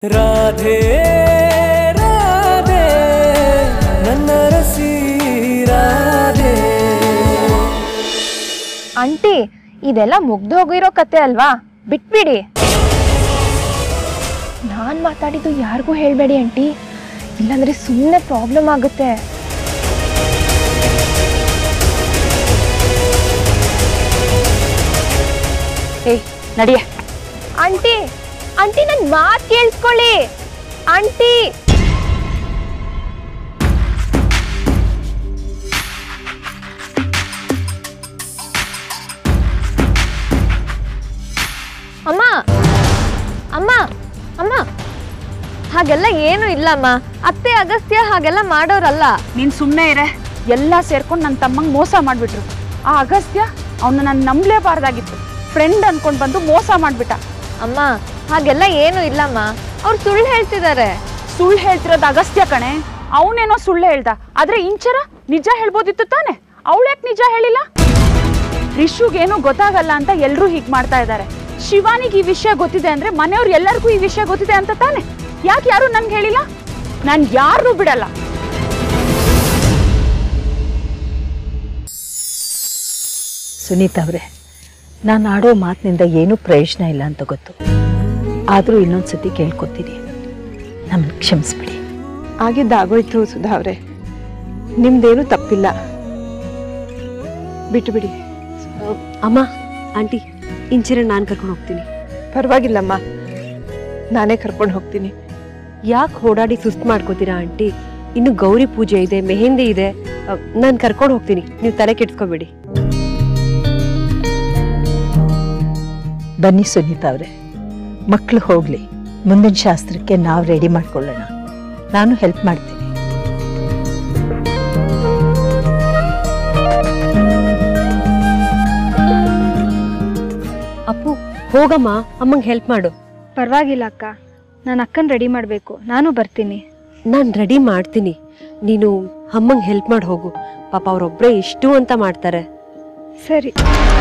ರಾಧೆ ರಾಧೆ ನನ್ನ ರಸಿ ರಾಧೆ ಆಂಟಿ ಇದೆಲ್ಲ ಮುಗ್ದು ಹೋಗಿರೋ ಕತೆ ಅಲ್ವಾ ಬಿಟ್ಬಿಡಿ ನಾನ್ ಮಾತಾಡಿದ್ದು ಯಾರಿಗೂ ಹೇಳ್ಬೇಡಿ ಆಂಟಿ ಇಲ್ಲಾಂದ್ರೆ ಸುಮ್ಮನೆ ಪ್ರಾಬ್ಲಮ್ ಆಗುತ್ತೆ ಏಯ್ ನಡಿಯೆ ಆಂಟಿ ಆಂಟಿ ನನ್ ಮಾತ್ ಕೇಳಿಸ್ಕೊಳ್ಳಿ ಆಂಟಿ ಅಮ್ಮ ಅಮ್ಮ ಅಮ್ಮ ಹಾಗೆಲ್ಲ ಏನು ಇಲ್ಲಮ್ಮ ಅತ್ತೆ ಅಗಸ್ತ್ಯ ಹಾಗೆಲ್ಲ ಮಾಡೋರಲ್ಲ ನೀನ್ ಸುಮ್ಮನೆ ಇರೆ ಎಲ್ಲ ಸೇರ್ಕೊಂಡು ನನ್ನ ತಮ್ಮಂಗೆ ಮೋಸ ಮಾಡ್ಬಿಟ್ರು ಆ ಅಗಸ್ತ್ಯ ಅವನ್ನ ನಾನು ನಂಬಲೇಬಾರ್ದಾಗಿತ್ತು ಫ್ರೆಂಡ್ ಅನ್ಕೊಂಡ್ ಬಂದು ಮೋಸ ಮಾಡ್ಬಿಟ್ಟ ಅಮ್ಮ ಹಾಗೆಲ್ಲ ಏನು ಇಲ್ಲಮ್ಮ ಅವ್ರು ಸುಳ್ಳು ಹೇಳ್ತಿದ್ದಾರೆ ಸುಳ್ಳು ಹೇಳ್ತಿರೋದು ಅಗಸ್ತ್ಯ ಕಣೆ ಅವನೇನೋ ಸುಳ್ಳು ಹೇಳ್ದ ಆದ್ರೆ ಇಂಚರ ನಿಜ ಹೇಳ್ಬೋದಿತ್ತು ತಾನೆ ಅವಳ್ಯಾಕೆ ನಿಜ ಹೇಳಿಲ್ಲ ರಿಷುಗೇನು ಗೊತ್ತಾಗಲ್ಲ ಅಂತ ಎಲ್ಲರೂ ಹೀಗೆ ಮಾಡ್ತಾ ಇದ್ದಾರೆ ಶಿವಾನಿಗೆ ಈ ವಿಷಯ ಗೊತ್ತಿದೆ ಅಂದ್ರೆ ಮನೆಯವ್ರು ಎಲ್ಲರಿಗೂ ಈ ವಿಷಯ ಗೊತ್ತಿದೆ ಅಂತ ತಾನೆ ಯಾಕೆ ಯಾರು ನನ್ಗೆ ಹೇಳಿಲ್ಲ ನಾನು ಯಾರನ್ನೂ ಬಿಡಲ್ಲ ಸುನೀತಾ ಅವರೇ ನಾನು ಆಡೋ ಮಾತಿನಿಂದ ಏನೂ ಪ್ರಯೋಜನ ಇಲ್ಲ ಅಂತ ಗೊತ್ತು ಆದರೂ ಇನ್ನೊಂದ್ಸತಿ ಕೇಳ್ಕೊತೀನಿ ನಮ್ಮನ್ನು ಕ್ಷಮಿಸ್ಬಿಡಿ ಆಗಿದ್ದಾಗೋಯ್ತು ಸುಧಾ ಅವರೇ ನಿಮ್ದೇನು ತಪ್ಪಿಲ್ಲ ಬಿಟ್ಟು ಬಿಡಿ ಅಮ್ಮ ಆಂಟಿ ಇಂಚಿರ ನಾನು ಕರ್ಕೊಂಡು ಹೋಗ್ತೀನಿ ಪರವಾಗಿಲ್ಲಮ್ಮ ನಾನೇ ಕರ್ಕೊಂಡು ಹೋಗ್ತೀನಿ ಯಾಕೆ ಓಡಾಡಿ ಸುಸ್ತು ಮಾಡ್ಕೋತೀರಾ ಆಂಟಿ ಇನ್ನು ಗೌರಿ ಪೂಜೆ ಇದೆ ಮೆಹಂದಿ ಇದೆ ನಾನು ಕರ್ಕೊಂಡು ಹೋಗ್ತೀನಿ ನೀವು ತಲೆ ಕೆಡ್ಸ್ಕೊಬೇಡಿ ಬನ್ನಿ ಸುನೀತಾ ಅವರೇ ಮಕ್ಕಳು ಹೋಗಲಿ ಮುಂದಿನ ಶಾಸ್ತ್ರಕ್ಕೆ ನಾವು ರೆಡಿ ಮಾಡ್ಕೊಳ್ಳೋಣ ನಾನು ಹೆಲ್ಪ್ ಮಾಡ್ತೀನಿ ಅಪ್ಪು ಹೋಗಮ್ಮ ಅಮ್ಮಂಗೆ ಹೆಲ್ಪ್ ಮಾಡು ಪರವಾಗಿಲ್ಲ ಅಕ್ಕ ನಾನು ಅಕ್ಕನ ರೆಡಿ ಮಾಡಬೇಕು ನಾನು ಬರ್ತೀನಿ ನಾನು ರೆಡಿ ಮಾಡ್ತೀನಿ ನೀನು ಅಮ್ಮಂಗೆ ಹೆಲ್ಪ್ ಮಾಡಿ ಹೋಗು ಪಾಪ ಅವ್ರೊಬ್ರೇ ಇಷ್ಟು ಅಂತ ಮಾಡ್ತಾರೆ ಸರಿ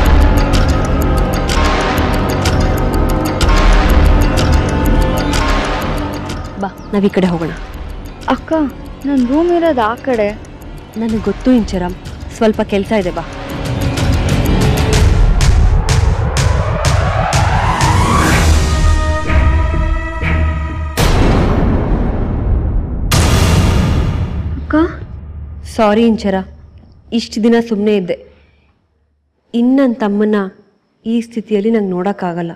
ಬಾ ನಾವ್ ಈ ಕಡೆ ಹೋಗೋಣ ಅಕ್ಕ ನನ್ನ ರೂಮ್ ಇರೋದು ಆ ಕಡೆ ನನಗೆ ಗೊತ್ತು ಇಂಚರ ಸ್ವಲ್ಪ ಕೆಲಸ ಇದೆ ಬಾ ಅಕ್ಕ ಸಾರಿ ಇಂಚರ ಇಷ್ಟು ದಿನ ಸುಮ್ಮನೆ ಇದ್ದೆ ಇನ್ನು ನನ್ನ ತಮ್ಮನ್ನ ಈ ಸ್ಥಿತಿಯಲ್ಲಿ ನಂಗೆ ನೋಡೋಕ್ಕಾಗಲ್ಲ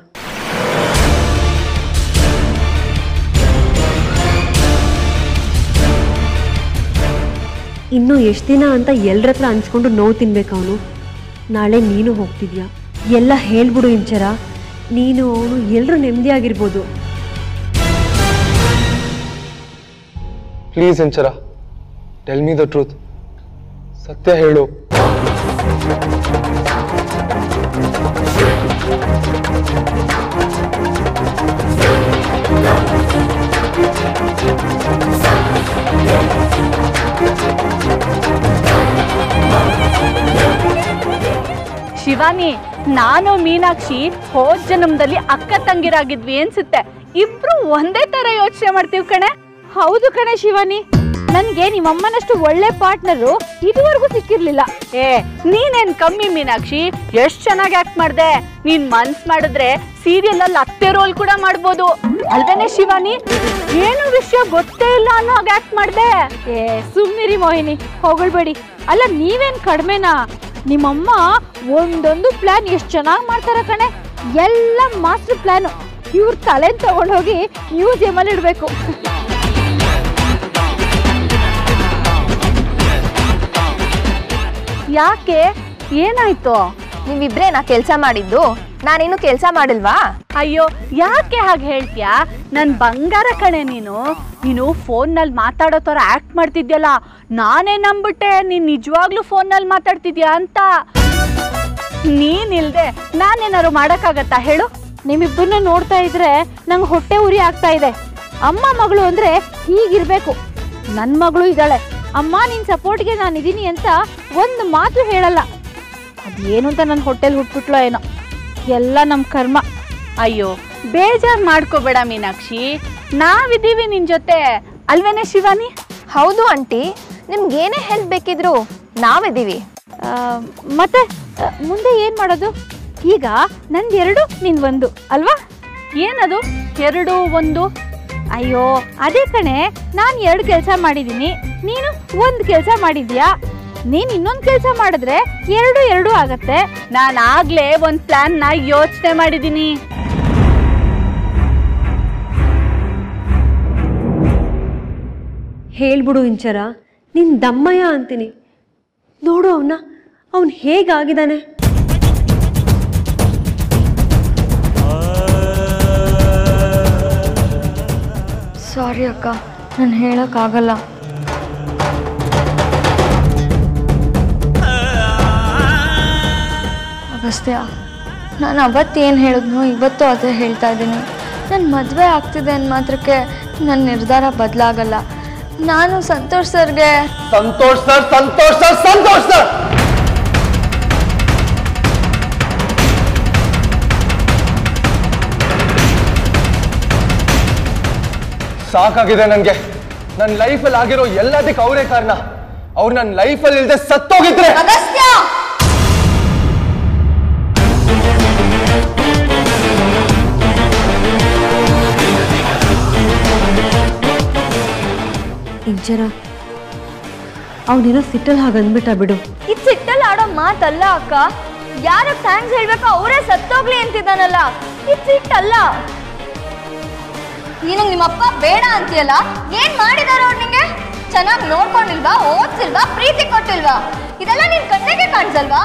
ಇನ್ನು ಎಷ್ಟು ದಿನ ಅಂತ ಎಲ್ಲರ ಹತ್ರ ಅನ್ಸ್ಕೊಂಡು ನೋವು ತಿನ್ಬೇಕು ಅವನು ನಾಳೆ ನೀನು ಹೋಗ್ತಿದ್ಯಾ ಎಲ್ಲ ಹೇಳ್ಬಿಡು ಇಂಚರ ನೀನು ಅವನು ಎಲ್ಲರೂ ನೆಮ್ಮದಿಯಾಗಿರ್ಬೋದು please Inchara tell me the truth ಸತ್ಯ ಹೇಳು ಶಿವಾನಿ ನಾನು ಮೀನಾಕ್ಷಿ ಹೋದ್ ಜನ್ಮದಲ್ಲಿ ಅಕ್ಕ ತಂಗಿರಾಗಿದ್ವಿ ಅನ್ಸುತ್ತೆ ಇಬ್ರು ಒಂದೇ ತರ ಯೋಚನೆ ಮಾಡ್ತೀವಿ ಕಣೆ ಹೌದು ಕಣೆ ಶಿವಾನಿ ನನ್ಗೆ ನಿಮ್ಮಮ್ಮನಷ್ಟು ಒಳ್ಳೆ ಪಾರ್ಟ್ನರು ಇದುವರೆಗೂ ಸಿಕ್ಕಿರ್ಲಿಲ್ಲ ಏ ನೀನೇನ್ ಕಮ್ಮಿ ಮೀನಾಕ್ಷಿ ಎಷ್ಟ್ ಚೆನ್ನಾಗಿ ಆಕ್ಟ್ ಮಾಡ್ದೆ ನೀನ್ ಮನ್ಸ್ ಮಾಡಿದ್ರೆ ಸೀರಿಯಲ್ ಅಲ್ಲಿ ಅತ್ತೆ ರೋಲ್ ಕೂಡ ಮಾಡ್ಬೋದು ಅಲ್ವೇನೆ ಶಿವಾನಿ ಏನು ವಿಷಯ ಗೊತ್ತೇ ಇಲ್ಲ ಅನ್ನೋ ಹಾಗೆ ಆಕ್ಟ್ ಮಾಡ್ದೆ ಏ ಸುಮ್ನಿರಿ ಮೋಹಿನಿ ಹೊಗಳ್ಬೇಡಿ ಅಲ್ಲ ನೀವೇನ್ ಕಡಿಮೆನಾ ನಿಮ್ಮಮ್ಮ ಒಂದೊಂದು ಪ್ಲಾನ್ ಎಷ್ಟು ಚೆನ್ನಾಗಿ ಮಾಡ್ತಾರೆ ಕಣೆ ಎಲ್ಲ ಮಾಸ್ಟರ್ ಪ್ಲಾನು ಇವ್ರ ತಲೆ ತಗೊಂಡೋಗಿ ಮ್ಯೂಸಿಯಮಲ್ಲಿ ಇಡಬೇಕು ಯಾಕೆ ಏನಾಯ್ತು ನೀವಿಬ್ರೇ ನಾ ಕೆಲಸ ಮಾಡಿದ್ದು ನಾನೇನು ಕೆಲಸ ಮಾಡಿಲ್ವಾ ಅಯ್ಯೋ ಯಾಕೆ ಹಾಗೆ ಹೇಳ್ತೀಯಾ ನನ್ ಬಂಗಾರ ಕಣೆ ನೀನು ನೀನು ಫೋನ್ನಲ್ಲಿ ಮಾತಾಡೋ ಥರ ಆಕ್ಟ್ ಮಾಡ್ತಿದ್ಯಲ್ಲ ನಾನೇ ನಂಬಿಟ್ಟೆ ನೀನ್ ನಿಜವಾಗ್ಲೂ ಫೋನ್ನಲ್ಲಿ ಮಾತಾಡ್ತಿದ್ಯಾ ಅಂತ ನೀನಿಲ್ದೆ ನಾನೇನಾದ್ರು ಮಾಡಕ್ಕಾಗತ್ತಾ ಹೇಳು ನಿಮ್ಮಿಬ್ಬರನ್ನ ನೋಡ್ತಾ ಇದ್ರೆ ನಂಗೆ ಹೊಟ್ಟೆ ಉರಿ ಆಗ್ತಾ ಇದೆ ಅಮ್ಮ ಮಗಳು ಅಂದ್ರೆ ಹೀಗಿರ್ಬೇಕು ನನ್ನ ಮಗಳು ಇದ್ದಾಳೆ ಅಮ್ಮ ನಿನ್ ಸಪೋರ್ಟ್ಗೆ ನಾನು ಇದೀನಿ ಅಂತ ಒಂದು ಮಾತು ಹೇಳಲ್ಲ ಅದೇನು ಅಂತ ನನ್ನ ಹೊಟ್ಟೆಲ್ ಹುಟ್ಬಿಟ್ಲೋ ಏನೋ ಎಲ್ಲ ನಮ್ಮ ಕರ್ಮ ಅಯ್ಯೋ ಬೇಜಾರ್ ಮಾಡ್ಕೋಬೇಡ ಮೀನಾಕ್ಷಿ ನಾವಿದ್ದೀವಿ ನಿನ್ ಜೊತೆ ಅಲ್ವೇನೆ ಶಿವಾನಿ ಹೌದು ಆಂಟಿ ನಿಮ್ಗೆ ಏನೇ ಹೆಲ್ಪ್ ಬೇಕಿದ್ರು ನಾವಿದ್ದೀವಿ ಆ, ಮತ್ತೆ ಆ, ಮುಂದೆ ಏನ್ ಮಾಡೋದು ಈಗ ನಂದು ಎರಡು ನಿನ್ ಒಂದು ಅಲ್ವಾ ಏನದು ಎರಡು ಒಂದು ಅಯ್ಯೋ ಅದೇ ಕಣೆ ನಾನು ಎರಡು ಕೆಲಸ ಮಾಡಿದ್ದೀನಿ ನೀನು ಒಂದು ಕೆಲಸ ಮಾಡಿದ್ಯಾ ನೀನು ಇನ್ನೊಂದು ಕೆಲಸ ಮಾಡಿದ್ರೆ ಎರಡು ಎರಡು ಆಗತ್ತೆ ನಾನು ಆಗ್ಲೇ ಒಂದು ಪ್ಲಾನ್ನ ಯೋಚನೆ ಮಾಡಿದ್ದೀನಿ ಹೇಳ್ಬಿಡು ಇಂಚರ ನಿನ್ ದಮ್ಮಯ್ಯ ಅಂತೀನಿ ನೋಡು ಅವನ್ನ ಅವನು ಹೇಗಾಗಿದ್ದಾನೆ ಸಾರಿ ಅಕ್ಕ ನಾನು ಹೇಳೋಕ್ಕಾಗಲ್ಲ ಅಗಸ್ತ್ಯ ನಾನು ಅವತ್ತು ಏನು ಹೇಳಿದ್ನೋ ಇವತ್ತು ಅದೇ ಹೇಳ್ತಾ ಇದ್ದೀನಿ ನನ್ನ ಮದುವೆ ಆಗ್ತಿದೆ ಅಂದ ಮಾತ್ರಕ್ಕೆ ನನ್ನ ನಿರ್ಧಾರ ಬದಲಾಗಲ್ಲ ನಾನು ಸಂತೋಷ್ ಸರ್ಗೆ Santosh sir Santosh sir Santosh sir ಸಾಕಾಗಿದೆ ನನಗೆ ನನ್ನ ಲೈಫಲ್ಲಿ ಆಗಿರೋ ಎಲ್ಲದಕ್ಕೆ ಅವರೇ ಕಾರಣ ಅವ್ರು ನನ್ನ ಲೈಫಲ್ಲಿ ಇಲ್ಲದೆ ಸತ್ತೋಗಿದ್ರೆ ಇಂಚರ ಅವನೇನೋ ಸಿಟ್ಟಲ್ಲಿ ಹಾಗೆ ಅಂದ್ಬಿಟ್ಟ ಬಿಡು ಇದು ಸಿಟ್ಟಲ್ಲಿ ಆಡೋ ಮಾತಲ್ಲ ಅಕ್ಕ ಯಾರ ಥ್ಯಾಂಕ್ಸ್ ಹೇಳ್ಬೇಕು ಅವರೇ ಸತ್ತೋಗ್ಲಿ ಅಂತಿದ್ದಾನಲ್ಲ ಇದು ಸಿಟ್ಟಲ್ಲ ನೀನು ನಿಮ್ಮಪ್ಪ ಬೇಡ ಅಂತೀಯಲ್ಲ ಏನ್ ಮಾಡಿದಾರ ಅವ್ರು ನಿಂಗೆ ಚೆನ್ನಾಗಿ ನೋಡ್ಕೊಂಡಿಲ್ವಾ ಓದ್ಸಿಲ್ವಾ ಪ್ರೀತಿ ಕೊಟ್ಟಿಲ್ವಾ ಇದೆಲ್ಲ ನಿನ್ ಕಣ್ಣಿಗೆ ಕಾಣಿಸಲ್ವಾ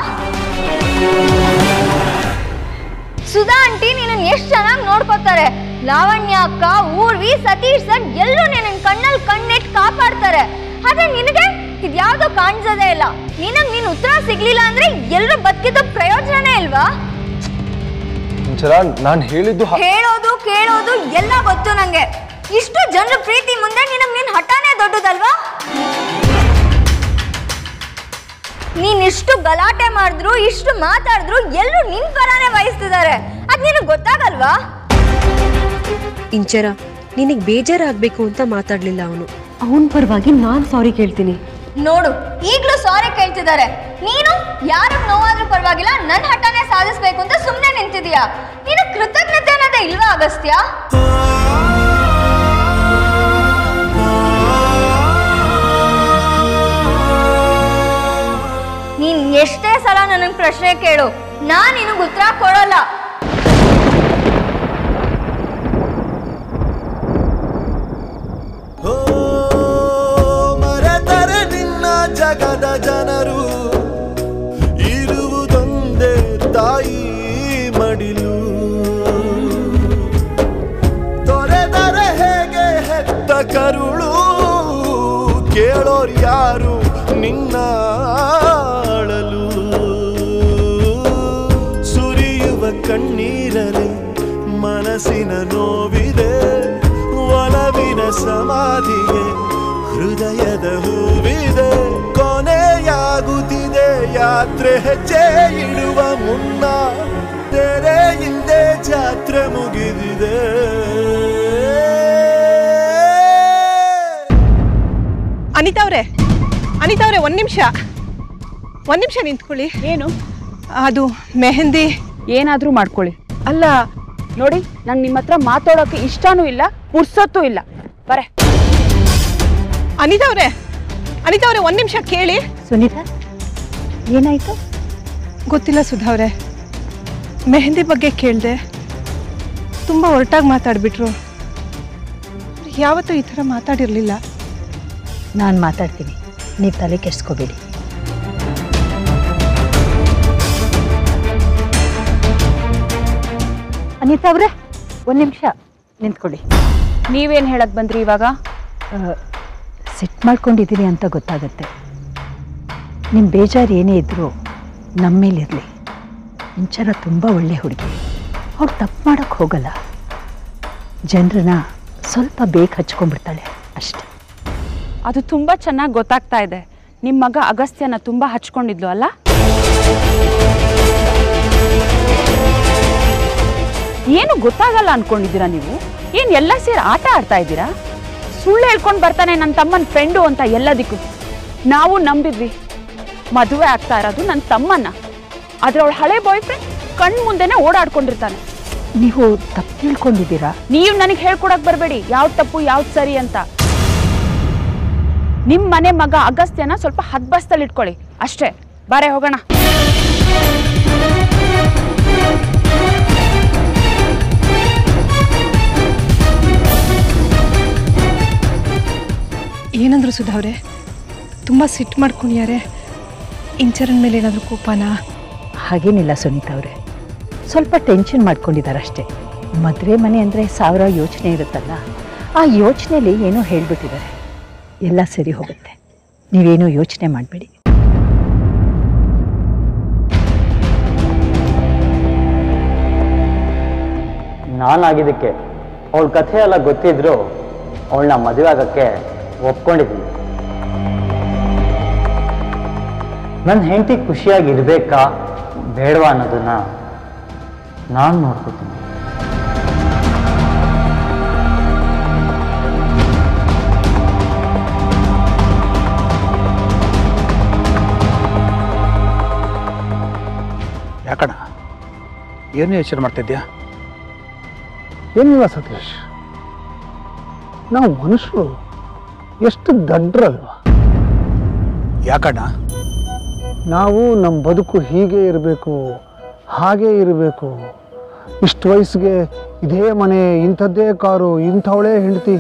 ಸುಧಾ ಆಂಟಿ ನೀನು ಎಷ್ಟು ಚೆನ್ನಾಗಿ ನೋಡ್ಕೋತಾರೆ ಲಾವಣ್ಯ ಅಕ್ಕ ಊರ್ವಿ ಸತೀಶ್ ಸರ್ ಎಲ್ಲರೂ ನಿನ್ನ ಕಣ್ಣಲ್ಲಿ ಕಣ್ಣಿಟ್ಟು ಕಾಪಾಡ್ತಾರೆ ಆದ್ರೆ ನಿನಗೆ ಇದ್ಯಾವುದೋ ಕಾಣಿಸೋದೇ ಇಲ್ಲ ನಿನಗ್ ನೀನು ಉತ್ತರ ಸಿಗ್ಲಿಲ್ಲ ಅಂದ್ರೆ ಎಲ್ಲರೂ ಬದುಕಿದ ಪ್ರಯೋಜನನೇ ಇಲ್ವಾ ಒಂಚರ ನಾನು ಹೇಳಿದ್ದು ಹಾ- ಹೇಳೋದು ಕೇಳೋದು ಎಲ್ಲ ಗೊತ್ತು ನಂಗೆ ಇಷ್ಟು ಜನರ ಪ್ರೀತಿ ಮುಂದೆ ನಿನಗ್ ನಿನ್ ಹಠಾನೇ ದೊಡ್ಡದಲ್ವಾ ನೀನ್ ಇಷ್ಟು ಗಲಾಟೆ ಮಾಡಿದ್ರು ಇಷ್ಟು ಮಾತಾಡಿದ್ರು ಎಲ್ಲರೂ ನಿನ್ ಪರಾನೇ ವಹಿಸ್ತಿದ್ದಾರೆ ಅದ್ ನಿನಗ್ ಗೊತ್ತಾಗಲ್ವಾ ಇಂಚರ ನಿನಗೆ ಬೇಜಾರಾಗಬೇಕು ಅಂತ ಮಾತಾಡಲಿಲ್ಲ ಅವನು ಅವನ ಪರವಾಗಿ ನಾನು ಸಾರಿ ಕೇಳ್ತೀನಿ ನೋಡು ಈಗ್ಲೂ ಸಾರಿ ಕೇಳ್ತಿದ್ದಾರೆ ನೀನು ಯಾರು ನೋವಾದ್ರೂ ಪರವಾಗಿಲ್ಲ ನನ್ನ ಹಠನೇ ಸಾಧಿಸ್ಬೇಕು ಅಂತ ಸುಮ್ಮನೆ ನಿಂತಿದೀಯಾ ನೀನು ಕೃತಜ್ಞತೆ ಅನ್ನೋದೇ ಇಲ್ವಾ ಅಗಸ್ತ್ಯ ನೀನ್ ಎಷ್ಟೇ ಸಲ ನನಗೆ ಪ್ರಶ್ನೆ ಕೇಳು ನಾನ್ ನಿನಗೆ ಉತ್ತರ ಕೊಡಲ್ಲ ಓ ಮರೆತರೆ ನಿನ್ನ ಜಗದ ಜನರು ಇರುವುದೊಂದೇ ತಾಯಿ ಮಡಿಲು ತೊರೆದರೆ ಹೇಗೆ ಹೆತ್ತ ಕರುಳು ಕೇಳೋರು ಯಾರು ನಿನ್ನ ಅಳಲು ಸುರಿಯುವ ಕಣ್ಣೀರಲೆ ಮನಸ್ಸಿನ ನೋವಿದೆ ಒಲವಿನ ಸಮಾಧಿಗೆ ಹೃದಯದ ಹೂವಿದೆ ಕೊನೆಯಾಗುತ್ತಿದೆ ಯಾತ್ರೆ ಹೆಜ್ಜೆ ಇಡುವ ಮುನ್ನ ತೆರೆ ಹಿಂದೆ ಜಾತ್ರೆ ಮುಗಿದಿದೆ ಅನಿತಾ ಅವ್ರೆ ಅನಿತಾ ಅವ್ರೆ ಒಂದು ನಿಮಿಷ ಒಂದು ನಿಮಿಷ ನಿಂತ್ಕೊಳ್ಳಿ ಏನು ಅದು ಮೆಹಂದಿ ಏನಾದರೂ ಮಾಡ್ಕೊಳ್ಳಿ ಅಲ್ಲ ನೋಡಿ ನಂಗೆ ನಿಮ್ಮ ಹತ್ರ ಮಾತಾಡೋಕೆ ಇಷ್ಟನೂ ಇಲ್ಲ ಪುರ್ಸೊತ್ತೂ ಇಲ್ಲ ಬರೇ ಅನಿತಾ ಅವ್ರೆ ಅನಿತಾ ಅವ್ರೆ ಒಂದು ನಿಮಿಷ ಕೇಳಿ ಸುನೀತಾ ಏನಾಯ್ತು ಗೊತ್ತಿಲ್ಲ ಸುಧಾ ಅವ್ರೆ ಮೆಹಂದಿ ಬಗ್ಗೆ ಕೇಳಿದೆ ತುಂಬ ಒರಟಾಗಿ ಮಾತಾಡ್ಬಿಟ್ರು ಯಾವತ್ತೂ ಈ ಥರ ಮಾತಾಡಿರಲಿಲ್ಲ ನಾನು ಮಾತಾಡ್ತೀನಿ ನೀವು ತಲೆ ಕೆಡಿಸ್ಕೋಬೇಡಿ ಅನಿತಾ ಅವರೇ ಒಂದು ನಿಮಿಷ ನಿಂತ್ಕೊಳ್ಳಿ ನೀವೇನು ಹೇಳಕ್ ಬಂದ್ರಿ ಇವಾಗ ಸೆಟ್ ಮಾಡ್ಕೊಂಡಿದ್ದೀನಿ ಅಂತ ಗೊತ್ತಾಗತ್ತೆ ನಿಮ್ಮ ಬೇಜಾರು ಏನೇ ಇದ್ದರೂ ನಮ್ಮ ಮೇಲಿರಲಿ ಇಂಚರ ತುಂಬ ಒಳ್ಳೆ ಹುಡುಗಿ ಅವ್ಳು ತಪ್ಪು ಮಾಡೋಕ್ಕೆ ಹೋಗಲ್ಲ ಜನರನ್ನ ಸ್ವಲ್ಪ ಬೇಗ ಹಚ್ಕೊಂಡ್ಬಿಡ್ತಾಳೆ ಅಷ್ಟೆ ಅದು ತುಂಬ ಚೆನ್ನಾಗಿ ಗೊತ್ತಾಗ್ತಾ ಇದೆ ನಿಮ್ಮ ಮಗ ಅಗಸ್ತ್ಯನ ತುಂಬ ಹಚ್ಕೊಂಡಿದ್ಲು ಅಲ್ಲ ಏನು ಗೊತ್ತಾಗಲ್ಲ ಅನ್ಕೊಂಡಿದ್ದೀರಾ ನೀವು ಏನ್ ಎಲ್ಲ ಸೇರಿ ಆಟ ಆಡ್ತಾ ಇದ್ದೀರಾ ಸುಳ್ಳು ಹೇಳ್ಕೊಂಡು ಬರ್ತಾನೆ ನನ್ನ ತಮ್ಮನ ಫ್ರೆಂಡು ಅಂತ ಎಲ್ಲದಕ್ಕೂ ನಾವು ನಂಬಿದ್ವಿ ಮದುವೆ ಆಗ್ತಾ ಇರೋದು ನನ್ನ ತಮ್ಮನ್ನ ಆದ್ರೆ ಅವಳ ಹಳೆ ಬಾಯ್ ಫ್ರೆಂಡ್ ಕಣ್ ಮುಂದೆನೆ ಓಡಾಡ್ಕೊಂಡಿರ್ತಾನೆ ನೀವು ತಪ್ಪು ತಿಳ್ಕೊಂಡಿದ್ದೀರಾ ನೀವು ನನಗೆ ಹೇಳ್ಕೊಡಕ್ ಬರಬೇಡಿ ಯಾವ್ದು ತಪ್ಪು ಯಾವ್ದು ಸರಿ ಅಂತ ನಿಮ್ ಮನೆ ಮಗ ಅಗಸ್ತ್ಯನ ಸ್ವಲ್ಪ ಹದ್ಬಸ್ತಲ್ಲಿ ಇಟ್ಕೊಳ್ಳಿ ಅಷ್ಟೇ ಬಾರೆ ಹೋಗೋಣ ಏನಂದ್ರು ಸುಧಾ ಅವರೇ ತುಂಬ ಸಿಟ್ಟು ಮಾಡ್ಕೊಂಡಿದ್ದಾರೆ ಇಂಚರನ್ ಮೇಲೆ ಏನಾದರೂ ಕೋಪನಾ ಹಾಗೇನಿಲ್ಲ ಸುನೀತಾ ಅವರೇ ಸ್ವಲ್ಪ ಟೆನ್ಷನ್ ಮಾಡ್ಕೊಂಡಿದ್ದಾರೆ ಅಷ್ಟೇ ಮದುವೆ ಮನೆ ಅಂದರೆ ಸಾವಿರ ಯೋಚನೆ ಇರುತ್ತಲ್ಲ ಆ ಯೋಚನೆಯಲ್ಲಿ ಏನೋ ಹೇಳ್ಬಿಟ್ಟಿದ್ದಾರೆ ಎಲ್ಲ ಸರಿ ಹೋಗುತ್ತೆ ನೀವೇನೂ ಯೋಚನೆ ಮಾಡಬೇಡಿ ನಾನಾಗಿದ್ದಕ್ಕೆ ಅವಳ ಕಥೆ ಎಲ್ಲ ಗೊತ್ತಿದ್ರು ಅವಳನ್ನ ಮದುವೆ ಆಗೋಕ್ಕೆ ಒಪ್ಕೊಂಡಿದ್ದೀನಿ ನನ್ನ ಹೆಂಡತಿ ಖುಷಿಯಾಗಿರ್ಬೇಕಾ ಬೇಡವಾ ಅನ್ನೋದನ್ನ ನಾನು ನೋಡ್ಕೋತೀನಿ ಯಾಕಣ್ಣ ಏನು ಯೋಚನೆ ಮಾಡ್ತಿದ್ಯಾ ಏನಿಲ್ಲ ಸತೀಶ್ ನಾವು ಮನುಷ್ಯರು ಎಷ್ಟು ದಡ್ರಲ್ವಾ ಯಾಕಣ್ಣ ನಾವು ನಮ್ಮ ಬದುಕು ಹೀಗೆ ಇರಬೇಕು ಹಾಗೆ ಇರಬೇಕು ಇಷ್ಟು ವಯಸ್ಸಿಗೆ ಇದೇ ಮನೆ ಇಂಥದ್ದೇ ಕಾರು ಇಂಥವಳೇ ಹೆಂಡತಿ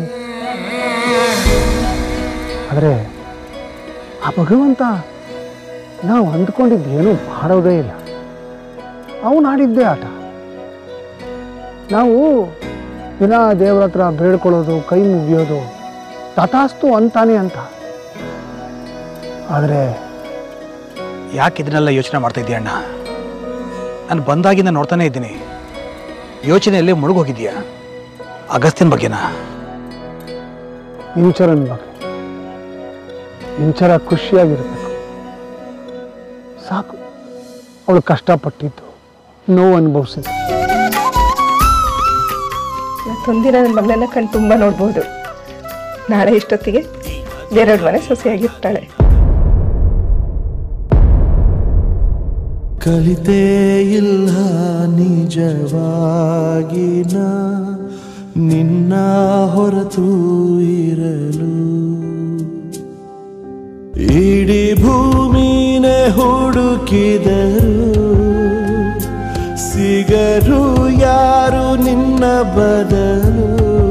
ಆದರೆ ಆ ಭಗವಂತ ನಾವು ಅಂದ್ಕೊಂಡಿದ್ದೇನು ಮಾಡೋದೇ ಇಲ್ಲ ಅವನು ಆಡಿದ್ದೇ ಆಟ ನಾವು ದಿನ ದೇವ್ರ ಹತ್ರ ಬೇಡ್ಕೊಳ್ಳೋದು ಕೈ ಮುಗಿಯೋದು ತಥಾಸ್ತು ಅಂತಾನೆ ಅಂತ ಆದರೆ ಯಾಕೆ ಇದನ್ನೆಲ್ಲ ಯೋಚನೆ ಮಾಡ್ತಾ ಇದೀಯ ಅಣ್ಣ ನಾನು ಬಂದಾಗಿಂದ ನೋಡ್ತಾನೆ ಇದ್ದೀನಿ ಯೋಚನೆಯಲ್ಲಿ ಮುಳುಗೋಗಿದೀಯ ಅಗಸ್ತ್ಯನ ಬಗ್ಗೆನಾ ಇಂಚರನ್ ಬಗ್ಗೆ ಇಂಚರ ಖುಷಿಯಾಗಿರ್ಬೇಕು ಸಾಕು ಅವಳು ಕಷ್ಟಪಟ್ಟಿದ್ದು ನೋವು ಅನುಭವಿಸಿದ್ದು ಇವತ್ತೊಂದಿನ ನನ್ನ ಮಗಳನ್ನ ಕಣ್ ತುಂಬ ನೋಡ್ಬೋದು ನಾಳೆ ಇಷ್ಟೊತ್ತಿಗೆ ಬೇರೆಯವ್ರ ಮನೆ ಸೊಸೆಯಾಗಿರ್ತಾಳೆ ಕಲಿತೇ ಇಲ್ಲ ನಿಜವಾಗಿನ ನಿನ್ನ ಹೊರತು ಇರಲು ಇಡೀ ಭೂಮಿನೇ ಹುಡುಕಿದರು ಸಿಗರು ಯಾರು ನಿನ್ನ ಬದಲು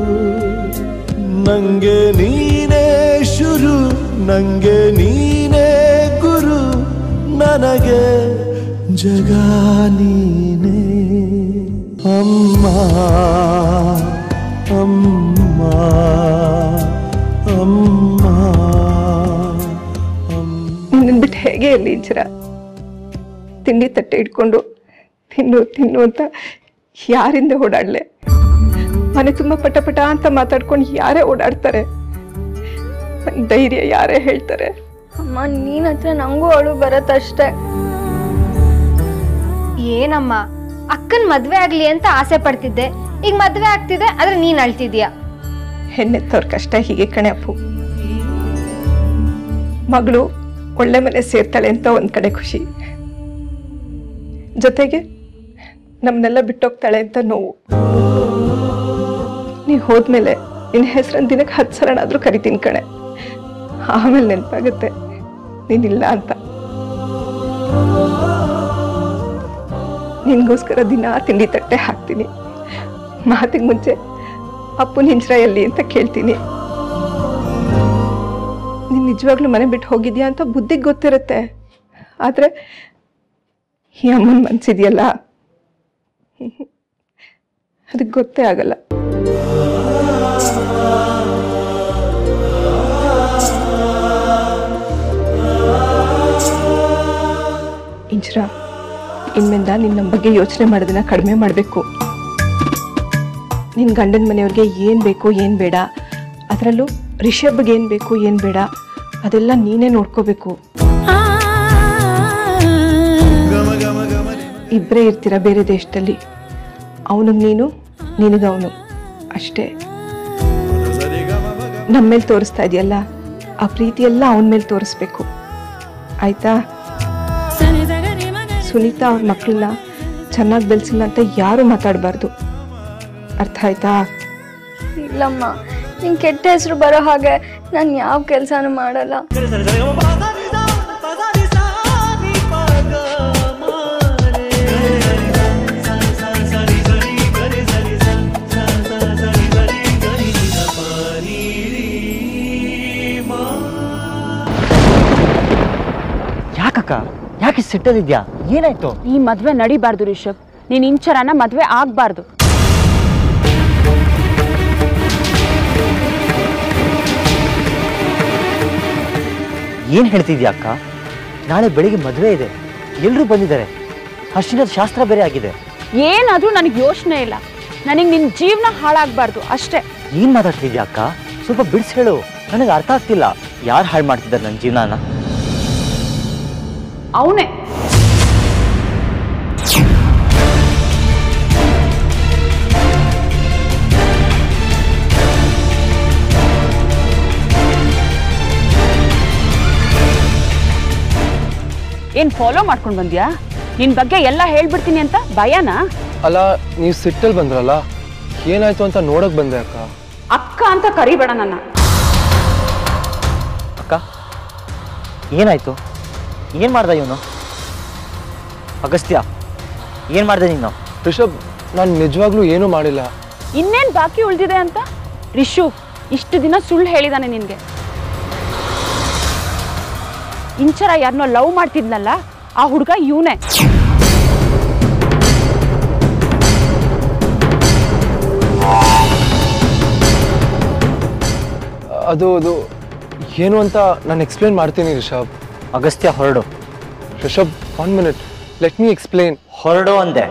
ನಂಗೆ ನೀನೇ ಶುರು ನಂಗೆ ನೀನೇ ಗುರು ನನಗೆ ಜಗ ನೀನೇ ಅಮ್ಮ ಅಮ್ಮ ಅಮ್ಮ ನಿನ್ನ ಬಿಟ್ಟು ಹೇಗೆ ಇರಲಿ ಇಂಚರ ತಿಂಡಿ ತಟ್ಟೆ ಇಟ್ಕೊಂಡು ತಿನ್ನು ತಿನ್ನು ಅಂತ ಯಾರಿಂದ ಓಡಾಡ್ಲೆ ಮನೆ ತುಂಬ ಪಟ ಪಟ ಅಂತ ಮಾತಾಡ್ಕೊಂಡು ಯಾರೇ ಓಡಾಡ್ತಾರೆ ನನ್ ಧೈರ್ಯ ಯಾರೇ ಹೇಳ್ತಾರೆ ಅಮ್ಮ ನೀನ್ ಹತ್ರ ನಂಗೂ ಅಳು ಬರತ್ತಷ್ಟೇ ಏನಮ್ಮ ಅಕ್ಕನ್ ಮದ್ವೆ ಆಗ್ಲಿ ಅಂತ ಆಸೆ ಪಡ್ತಿದ್ದೆ ಈಗ ಮದ್ವೆ ಆಗ್ತಿದೆ ಆದ್ರೆ ನೀನ್ ಅಳ್ತಿದ್ಯಾ ಹೆಣ್ಣೆತ್ತವ್ರ ಕಷ್ಟ ಹೀಗೆ ಕಣೆ ಅಪ್ಪು ಮಗಳು ಒಳ್ಳೆ ಮನೆ ಸೇರ್ತಾಳೆ ಅಂತ ಒಂದ್ ಕಡೆ ಖುಷಿ ಜೊತೆಗೆ ನಮ್ಮನ್ನೆಲ್ಲ ಬಿಟ್ಟೋಗ್ತಾಳೆ ಅಂತ ನೋವು ನೀ ಹೋದ್ಮೇಲೆ ನಿನ್ನ ಹೆಸರನ್ನ ದಿನಕ್ಕೆ ಹತ್ತು ಸಲನಾದ್ರೂ ಕರಿತೀನಿ ಕಣೆ ಆಮೇಲೆ ನೆನಪಾಗುತ್ತೆ ನೀನಿಲ್ಲ ಅಂತ ನಿನ್ಗೋಸ್ಕರ ದಿನ ತಿಂಡಿ ತಟ್ಟೆ ಹಾಕ್ತೀನಿ ಮಾತಿಗೆ ಮುಂಚೆ ಅಪ್ಪು ನಿಂಚ್ರ ಎಲ್ಲಿ ಅಂತ ಕೇಳ್ತೀನಿ ನೀನ್ ನಿಜವಾಗ್ಲೂ ಮನೆ ಬಿಟ್ಟು ಹೋಗಿದ್ಯಾ ಅಂತ ಬುದ್ಧಿಗೆ ಗೊತ್ತಿರುತ್ತೆ ಆದ್ರೆ ಈ ಅಮ್ಮನ ಮನ್ಸಿದೆಯಲ್ಲ ಅದಕ್ಕೆ ಗೊತ್ತೇ ಆಗಲ್ಲ ಇಂಚ್ರ ಇನ್ಮಿಂದ ನಿನ್ನ ನಮ್ಮ ಬಗ್ಗೆ ಯೋಚನೆ ಮಾಡೋದನ್ನ ಕಡಿಮೆ ಮಾಡಬೇಕು ನಿನ್ನ ಗಂಡನ ಮನೆಯವ್ರಿಗೆ ಏನು ಬೇಕು ಏನು ಬೇಡ ಅದರಲ್ಲೂ ರಿಷಬ್ಗೆ ಏನು ಬೇಕು ಏನು ಬೇಡ ಅದೆಲ್ಲ ನೀನೇ ನೋಡ್ಕೋಬೇಕು ಇಬ್ಬರೇ ಇರ್ತೀರ ಬೇರೆ ದೇಶದಲ್ಲಿ ಅವನಿಗೆ ನೀನು ನಿನಗವನು ಅಷ್ಟೇ ನಮ್ಮ ಮೇಲೆ ತೋರಿಸ್ತಾ ಇದೆಯಲ್ಲ ಆ ಪ್ರೀತಿ ಎಲ್ಲ ಅವನ ಮೇಲೆ ತೋರಿಸ್ಬೇಕು ಆಯ್ತಾ ಸುನೀತಾ ಅವ್ರ ಮಕ್ಕಳನ್ನ ಚೆನ್ನಾಗಿ ಬೆಳೆಸಿಲ್ಲ ಅಂತ ಯಾರು ಮಾತಾಡಬಾರ್ದು ಅರ್ಥ ಆಯ್ತಾ ಇಲ್ಲಮ್ಮ ನಿಂಗೆ ಕೆಟ್ಟ ಹೆಸರು ಬರೋ ಹಾಗೆ ನಾನು ಯಾವ ಕೆಲಸನೂ ಮಾಡಲ್ಲ ಯಾಕಕ್ಕ ಯಾಕೆ ಸಿಟ್ಟದಿದ್ಯಾ ಏನಾಯ್ತು ಈ ಮದ್ವೆ ನಡಿಬಾರ್ದು ರಿಷಬ್ ನೀನ್ ಇಂಚರನ ಮದ್ವೆ ಆಗ್ಬಾರ್ದು ಏನ್ ಹೇಳ್ತಿದ್ಯಾ ಅಕ್ಕ ನಾಳೆ ಬೆಳಿಗ್ಗೆ ಮದುವೆ ಇದೆ ಎಲ್ಲರೂ ಬಂದಿದ್ದಾರೆ ಅಷ್ಟಿನದ ಶಾಸ್ತ್ರ ಬೇರೆ ಆಗಿದೆ ಏನಾದ್ರೂ ನನಗೆ ಯೋಚನೆ ಇಲ್ಲ ನನಗೆ ನಿನ್ ಜೀವನ ಹಾಳಾಗ್ಬಾರ್ದು ಅಷ್ಟೇ ಏನ್ ಮಾತಾಡ್ತಿದ್ಯಾ ಅಕ್ಕ ಸ್ವಲ್ಪ ಬಿಡಿಸ್ ಹೇಳು ನನಗೆ ಅರ್ಥ ಆಗ್ತಿಲ್ಲ ಯಾರು ಹಾಳು ಮಾಡ್ತಿದ್ದಾರೆ ನನ್ನ ಜೀವನಾನ ಅವನೇ ಏನ್ ಫಾಲೋ ಮಾಡ್ಕೊಂಡ್ ಬಂದ್ಯಾ ನಿನ್ ಬಗ್ಗೆ ಎಲ್ಲ ಹೇಳ್ಬಿಡ್ತೀನಿ ಅಂತ ಭಯನಾ ಅಲ್ಲ ನೀವು ಸಿಟ್ಟಲ್ಲಿ ಬಂದ್ರಲ್ಲ ಏನಾಯ್ತು ಅಂತ ನೋಡಕ್ ಬಂದೆ ಅಕ್ಕ ಅಕ್ಕ ಅಂತ ಕರಿಬೇಡ ನನ್ನ ಅಕ್ಕ ಏನಾಯ್ತು ಏನ್ ಮಾಡ್ದ ಇವನು ಅಗಸ್ತ್ಯ ಏನ್ ಮಾಡ್ದೆ ನೀನು ರಿಷಬ್ ನಾನು ನಿಜವಾಗ್ಲೂ ಏನೂ ಮಾಡಿಲ್ಲ ಇನ್ನೇನ್ ಬಾಕಿ ಉಳ್ದಿದೆ ಅಂತ ರಿಷು ಇಷ್ಟು ದಿನ ಸುಳ್ಳು ಹೇಳಿದಾನೆ ನಿನ್ಗೆ ಇಂಚರ ಯಾರನ್ನೋ ಲವ್ ಮಾಡ್ತಿದ್ನಲ್ಲ ಆ ಹುಡುಗ ಇವನೇ ಅದು ಅದು ಏನು ಅಂತ ನಾನು ಎಕ್ಸ್ಪ್ಲೇನ್ ಮಾಡ್ತೀನಿ ರಿಷಬ್ ಅಗಸ್ತ್ಯ ಹೊರಡು Rishab one minute let me explain ಹೊರಡು ಅಂದೆ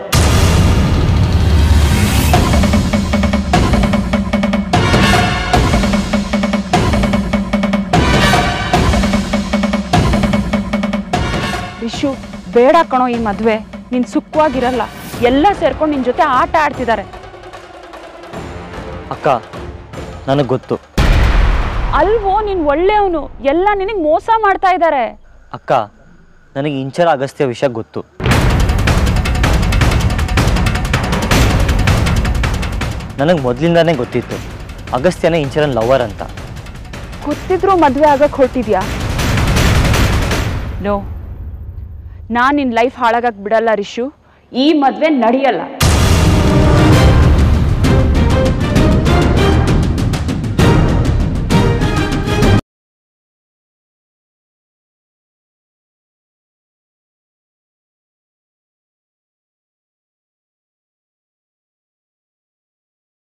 ರಿಷು ಬೇಡ ಕಣೋ ಈ ಮದ್ವೆ ನೀನ್ ಸುಖವಾಗಿರಲ್ಲ ಎಲ್ಲ ಸೇರ್ಕೊಂಡು ನಿನ್ ಜೊತೆ ಆಟ ಆಡ್ತಿದ್ದಾರೆ ಅಕ್ಕ ನನಗೆ ಗೊತ್ತು ಅಲ್ವೋ ನೀನ್ ಒಳ್ಳೆಯವನು ಎಲ್ಲ ನಿನಗ್ ಮೋಸ ಮಾಡ್ತಾ ಇದ್ದಾರೆ ಅಕ್ಕ ನನಗೆ ಇಂಚರ ಅಗಸ್ತ್ಯ ವಿಷಯ ಗೊತ್ತು ನನಗೆ ಮೊದಲಿಂದಾನೇ ಗೊತ್ತಿತ್ತು ಅಗಸ್ತ್ಯನೇ ಇಂಚರನ್ ಲವರ್ ಅಂತ ಗೊತ್ತಿದ್ರು ಮದ್ವೆ ಆಗಕ್ ಹೊರಟಿದ್ಯಾ ನೋ ನಾನ್ ನಿನ್ ಲೈಫ್ ಹಾಳಾಗಕ್ ಬಿಡಲ್ಲ ರಿಷು ಈ ಮದ್ವೆ ನಡೆಯಲ್ಲ